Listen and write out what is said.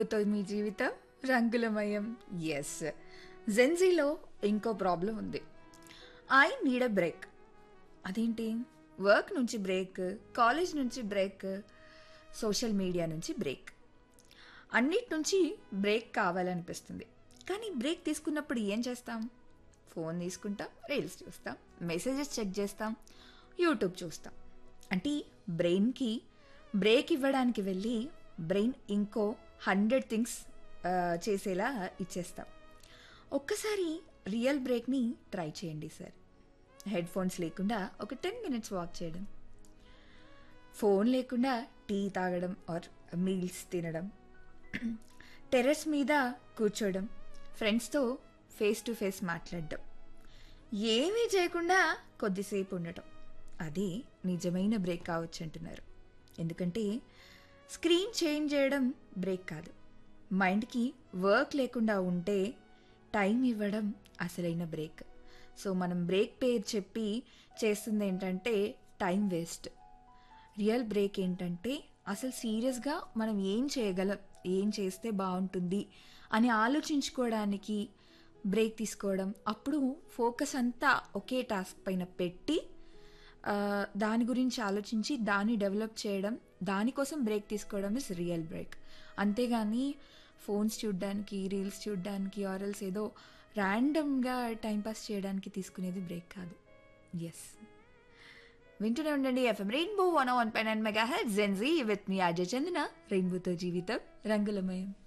తో మీ జీవితం రంగులమయం ఎస్ జెన్జీలో ఇంకో ప్రాబ్లం ఉంది ఐ నీడ్ అ బ్రేక్ అదేంటి వర్క్ నుంచి బ్రేక్ కాలేజ్ నుంచి బ్రేక్ సోషల్ మీడియా నుంచి బ్రేక్ అన్నిటి నుంచి బ్రేక్ కావాలనిపిస్తుంది కానీ బ్రేక్ తీసుకున్నప్పుడు ఏం చేస్తాం ఫోన్ తీసుకుంటాం రీల్స్ చూస్తాం మెసేజెస్ చెక్ చేస్తాం యూట్యూబ్ చూస్తాం అంటే బ్రెయిన్కి బ్రేక్ ఇవ్వడానికి వెళ్ళి బ్రెయిన్ ఇంకో హండ్రెడ్ థింగ్స్ చేసేలా ఇచ్చేస్తాం ఒక్కసారి రియల్ బ్రేక్ని ట్రై చేయండి సార్ హెడ్ ఫోన్స్ లేకుండా ఒక టెన్ మినిట్స్ వాక్ చేయడం ఫోన్ లేకుండా టీ తాగడం ఆర్ మీల్స్ తినడం టెర్రస్ మీద కూర్చోవడం ఫ్రెండ్స్తో ఫేస్ టు ఫేస్ మాట్లాడడం ఏమీ చేయకుండా కొద్దిసేపు ఉండటం అది నిజమైన బ్రేక్ కావచ్చు అంటున్నారు ఎందుకంటే స్క్రీన్ చేంజ్ చేయడం బ్రేక్ కాదు మైండ్కి వర్క్ లేకుండా ఉంటే టైం ఇవ్వడం అసలైన బ్రేక్ సో మనం బ్రేక్ పేరు చెప్పి చేస్తుంది ఏంటంటే టైం వేస్ట్ రియల్ బ్రేక్ ఏంటంటే అసలు సీరియస్గా మనం ఏం చేయగలం ఏం చేస్తే బాగుంటుంది అని ఆలోచించుకోవడానికి బ్రేక్ తీసుకోవడం అప్పుడు ఫోకస్ అంతా ఒకే టాస్క్ పైన పెట్టి ఆ, దాని గురించి ఆలోచించి దాన్ని డెవలప్ చేయడం దానికోసం బ్రేక్ తీసుకోవడం ఇస్ రియల్ బ్రేక్ అంతేగాని ఫోన్స్ చూడడానికి రీల్స్ చూడడానికి ఆరల్స్ ఏదో ర్యాండమ్గా టైంపాస్ చేయడానికి తీసుకునేది బ్రేక్ కాదు ఎస్ వింటూనే ఉండండి ఎఫ్ఎం రెయిన్బో వన్ వన్ పై nine mega head Gen Z with me Ajay Chandana రెయిన్బోతో జీవితం రంగులమయం